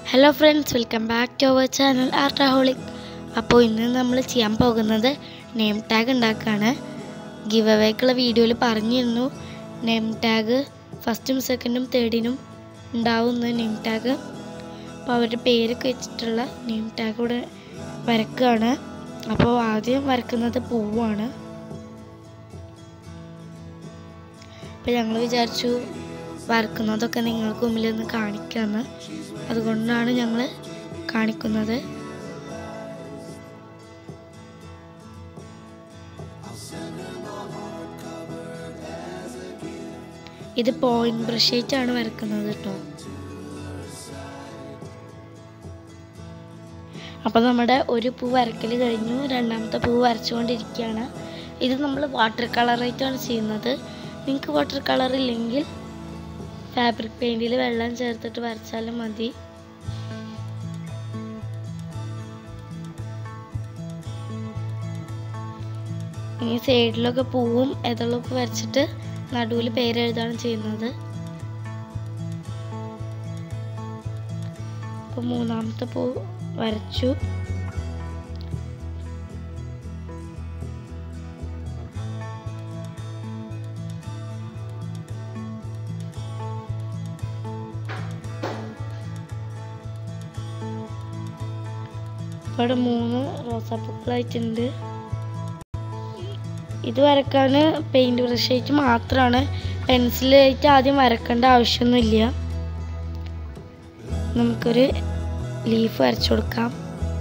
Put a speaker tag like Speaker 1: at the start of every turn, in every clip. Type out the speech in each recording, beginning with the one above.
Speaker 1: hello friends welcome back to our channel Artaholic അപ്പോൾ ഇന്ന് നമ്മൾ ചെയ്യാൻ പോകുന്നത് നെയിം ടാഗ് ഉണ്ടാക്കുകയാണ് ഗിവ് അവേക്കുള്ള വീഡിയോയിൽ പറഞ്ഞിരുന്നു നെയിം ടാഗ് ഫസ്റ്റും സെക്കൻഡും തേർഡിനും ഉണ്ടാവുന്ന നെയിം ടാഗ് അപ്പോൾ അവരുടെ പേരൊക്കെ വെച്ചിട്ടുള്ള നെയിം ടാഗ് ഇവിടെ വരക്കുകയാണ് അപ്പോൾ ആദ്യം വരക്കുന്നത് പൂവാണ് അപ്പോൾ ഞങ്ങൾ വിചാരിച്ചു വരക്കുന്നതൊക്കെ നിങ്ങൾക്ക് മുമ്പിൽ ഒന്ന് കാണിക്കാമെന്ന് അതുകൊണ്ടാണ് ഞങ്ങൾ കാണിക്കുന്നത് ഇത് പോയിന്റ് ബ്രഷ് ആണ് വരക്കുന്നത് കേട്ടോ അപ്പോൾ നമ്മുടെ ഒരു പൂ വരക്കൽ കഴിഞ്ഞു രണ്ടാമത്തെ പൂ വരച്ചുകൊണ്ടിരിക്കുകയാണ് ഇത് നമ്മൾ വാട്ടർ കളറായിട്ടാണ് ചെയ്യുന്നത് നിങ്ങൾക്ക് വാട്ടർ കളർ ഇല്ലെങ്കിൽ ഫാബ്രിക് പെയിൻറ്റിൽ വെള്ളം ചേർത്തിട്ട് വരച്ചാലും മതി ഈ സൈഡിലൊക്കെ പൂവും എതളൊക്കെ വരച്ചിട്ട് നടുവിൽ പേരെഴുതാണ് ചെയ്യുന്നത് അപ്പോൾ മൂന്നാമത്തെ പൂ വരച്ചു ഇവിടെ മൂന്ന് റോസാപ്പൂക്കളായിട്ടുണ്ട് ഇത് വരക്കാൻ പെയിൻറ് ബ്രഷ് ആയിട്ട് മാത്രമാണ് പെൻസിലായിട്ട് ആദ്യം വരക്കേണ്ട ആവശ്യമൊന്നുമില്ല നമുക്കൊരു ലീഫ് വരച്ചു കൊടുക്കാം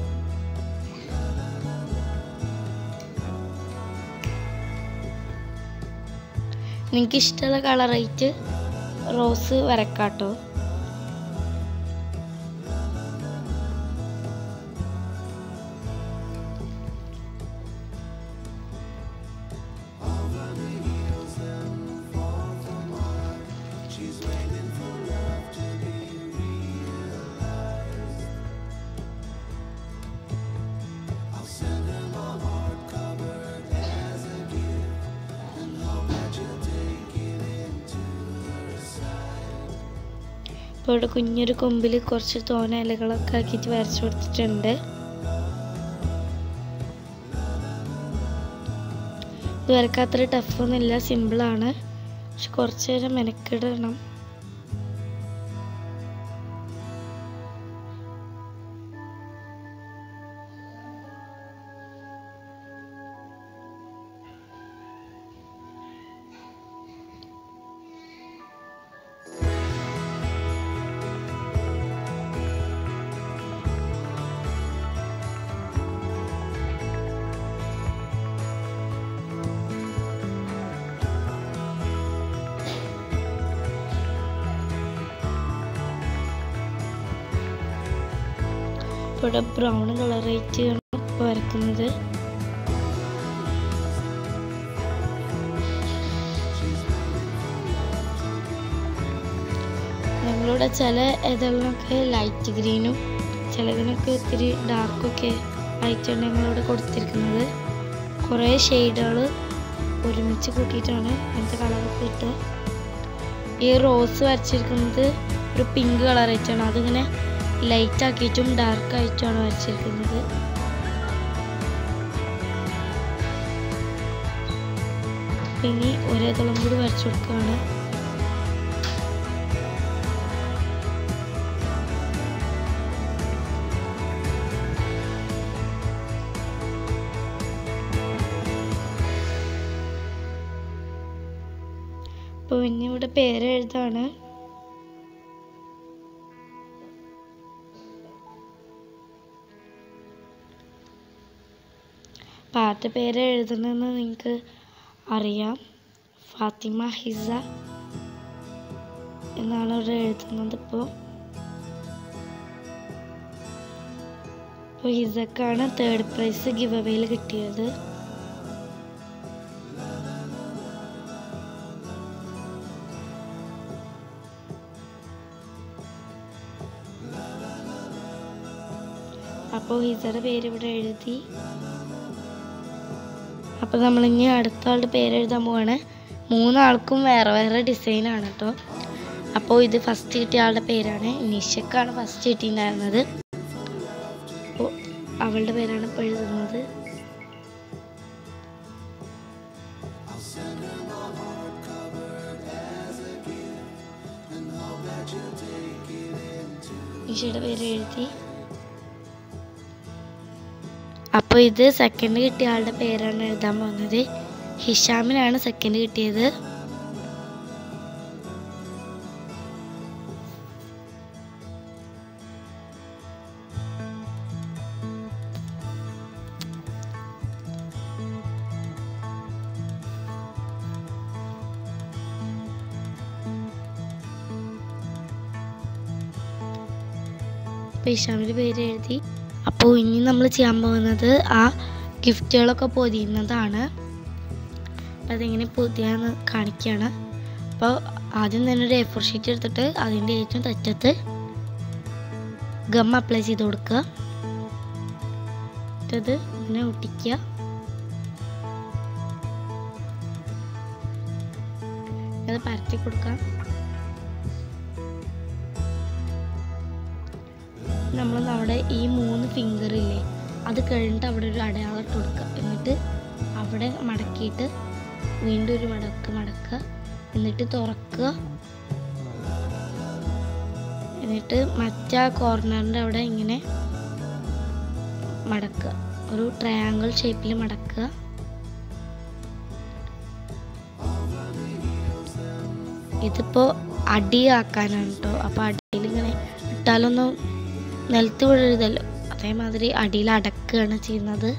Speaker 1: നിങ്ങൾക്ക് ഇഷ്ടമുള്ള കളറായിട്ട് റോസ് വരക്കാട്ടോ ഇപ്പോൾ ഇവിടെ കുഞ്ഞൊരു കൊമ്പിൽ കുറച്ച് തോന ഇലകളൊക്കെ ആക്കിയിട്ട് വരച്ചു കൊടുത്തിട്ടുണ്ട് ഇത് വരക്കാൻ അത്ര ടഫൊന്നുമില്ല സിമ്പിളാണ് പക്ഷെ കുറച്ച് നേരം മെനക്കിടണം ഇവിടെ ബ്രൗൺ കളറായിട്ട് ഇപ്പോൾ വരക്കുന്നത് നമ്മളിവിടെ ചില ഇതളിനൊക്കെ ലൈറ്റ് ഗ്രീനും ചിലതിനൊക്കെ ഇത്തിരി ഡാർക്കൊക്കെ ആയിട്ടാണ് ഞങ്ങളിവിടെ കൊടുത്തിരിക്കുന്നത് കുറേ ഷെയ്ഡുകൾ ഒരുമിച്ച് കൂട്ടിയിട്ടാണ് അങ്ങനത്തെ കളറൊക്കെ ഇട്ട് ഈ റോസ് വരച്ചിരിക്കുന്നത് ഒരു പിങ്ക് കളറായിട്ടാണ് അതിങ്ങനെ ലൈറ്റ് ആക്കിയിട്ടും ഡാർക്ക് ആയിട്ടുമാണ് വരച്ചിരിക്കുന്നത് ഇനി ഒരേ തളം കൂടി വരച്ചു കൊടുക്കുകയാണ് അപ്പോൾ പിന്നെ ഇവിടെ പേര് എഴുതാണ് പാട്ട് പേര് എഴുതണമെന്ന് നിങ്ങൾക്ക് അറിയാം ഫാത്തിമ ഹിസ എന്നാണ് ഇവിടെ എഴുതുന്നത് ഇപ്പോൾ ഇപ്പോൾ ഹിസക്കാണ് തേർഡ് പ്രൈസ് ഗിവ് അവേയിൽ കിട്ടിയത് അപ്പോൾ ഹിസയുടെ പേര് ഇവിടെ എഴുതി അപ്പോൾ നമ്മളിനി അടുത്ത ആളുടെ പേര് എഴുതാൻ പോവാണ് മൂന്നാൾക്കും വേറെ വേറെ ഡിസൈനാണ് കേട്ടോ അപ്പോൾ ഇത് ഫസ്റ്റ് കിട്ടിയ ആളുടെ പേരാണ് നിഷക്കാണ് ഫസ്റ്റ് കിട്ടിയിട്ടുണ്ടായിരുന്നത് അപ്പോൾ അവളുടെ പേരാണ് ഇപ്പോൾ എഴുതുന്നത് നിഷയുടെ പേര് എഴുതി അപ്പോൾ ഇത് സെക്കൻഡ് കിട്ടിയ ആളുടെ പേരാണ് എഴുതാൻ പോകുന്നത് ഹിഷാമിനാണ് സെക്കൻഡ് കിട്ടിയത് അപ്പോൾ ഹിഷാമിൻ്റെ പേര് എഴുതി അപ്പോൾ ഇനി നമ്മൾ ചെയ്യാൻ പോകുന്നത് ആ ഗിഫ്റ്റുകളൊക്കെ പൊതിയുന്നതാണ് അപ്പോൾ അതെങ്ങനെ പൊതിയാന്ന് കാണിക്കുകയാണ് അപ്പോൾ ആദ്യം തന്നെ ഒരു എ ഫോർ ഷീറ്റ് എടുത്തിട്ട് അതിൻ്റെ ഏറ്റവും തെറ്റത്ത് ഗം അപ്ലൈ ചെയ്ത് കൊടുക്കുക എന്നിട്ടത് ഇങ്ങനെ ഒട്ടിക്കുക അത് പരത്തി കൊടുക്കാം നമ്മൾ നമ്മുടെ ഈ മൂന്ന് ഫിംഗർ ഇല്ലേ അത് കഴിഞ്ഞിട്ട് അവിടെ ഒരു അടയാളം ഇട്ട് കൊടുക്കുക എന്നിട്ട് അവിടെ മടക്കിയിട്ട് വീണ്ടും ഒരു മടക്ക് മടക്കുക എന്നിട്ട് തുറക്കുക എന്നിട്ട് മറ്റേ കോർണറിൻ്റെ അവിടെ ഇങ്ങനെ മടക്കുക ഒരു ട്രയാങ്കിൾ ഷേപ്പിൽ മടക്കുക ഇതിപ്പോൾ അടിയാക്കാനാണ് കേട്ടോ അപ്പോൾ അടിയിൽ ഇങ്ങനെ ഇട്ടാലൊന്നും നിലത്ത് വീഴരുതല്ലോ അതേമാതിരി അടിയിൽ അടക്കുകയാണ് ചെയ്യുന്നത്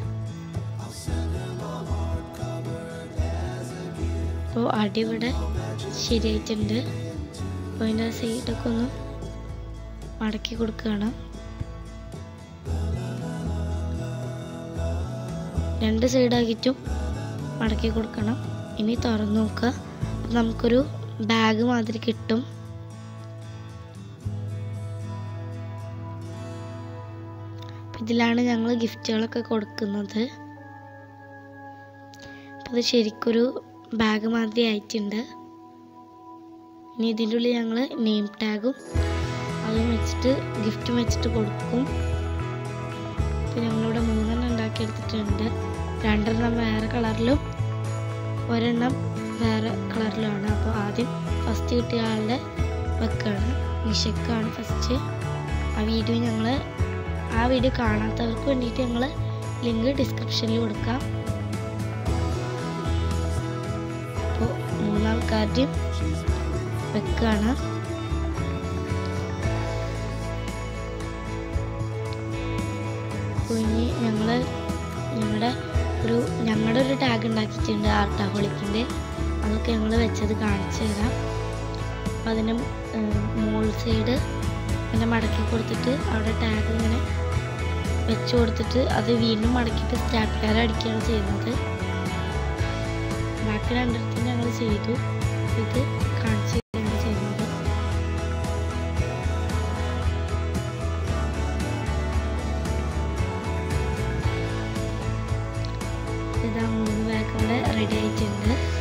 Speaker 1: അപ്പോൾ അടി ഇവിടെ ശരിയായിട്ടുണ്ട് അപ്പോൾ അതിൻ്റെ സൈഡൊക്കെ ഒന്ന് മടക്കി കൊടുക്കുകയാണ് രണ്ട് സൈഡാക്കിയിട്ടും മടക്കി കൊടുക്കണം ഇനി തുറന്നു നോക്കുക അപ്പോൾ നമുക്കൊരു ബാഗ് മാതിരി കിട്ടും ഇതിലാണ് ഞങ്ങൾ ഗിഫ്റ്റുകളൊക്കെ കൊടുക്കുന്നത് അപ്പോൾ ഇത് ശരിക്കൊരു ബാഗ് മാതിരി ആയിട്ടുണ്ട് ഇനി ഇതിൻ്റെ ഉള്ളിൽ ഞങ്ങൾ നെയിം ടാഗും അതും വെച്ചിട്ട് ഗിഫ്റ്റും വെച്ചിട്ട് കൊടുക്കും അപ്പോൾ ഞങ്ങളിവിടെ മൂന്നെണ്ണം ഉണ്ടാക്കിയെടുത്തിട്ടുണ്ട് രണ്ടെണ്ണം വേറെ കളറിലും ഒരെണ്ണം വേറെ കളറിലുമാണ് അപ്പോൾ ആദ്യം ഫസ്റ്റ് കിട്ടിയ ആളുടെ വെക്കാണ് നിഷക്കാണ് ഫസ്റ്റ് ആ വീഡിയോ ഞങ്ങൾ ആ വീഡിയോ കാണാത്തവർക്ക് വേണ്ടിയിട്ട് ഞങ്ങൾ ലിങ്ക് ഡിസ്ക്രിപ്ഷനിൽ കൊടുക്കാം അപ്പോൾ മൂന്നാൾക്കാരുടെയും വെക്കാണ് അപ്പോൾ ഇനി ഞങ്ങൾ ഞങ്ങളുടെ ഒരു ഞങ്ങളുടെ ഒരു ടാഗ് ഉണ്ടാക്കിയിട്ടുണ്ട് ആർട്ടാഹോളിക്കിൻ്റെ അതൊക്കെ ഞങ്ങൾ വെച്ചത് കാണിച്ചു തരാം അപ്പോൾ അതിൻ്റെ മോൾ സൈഡ് ഇങ്ങനെ മടക്കി കൊടുത്തിട്ട് അവിടെ ടാഗ് ഇങ്ങനെ വെച്ച് കൊടുത്തിട്ട് അത് വീണ്ടും മടക്കിയിട്ട് സ്റ്റാപ്ലർ അടിക്കുകയാണ് ചെയ്യുന്നത് ബാക്കി രണ്ടിടത്തും ഞങ്ങൾ ചെയ്തു ഇത് കാണിച്ചു തരികയാണ് ചെയ്യുന്നത് ഇതാ മൂന്ന് ബാഗ് അവിടെ റെഡി ആയിട്ടുണ്ട്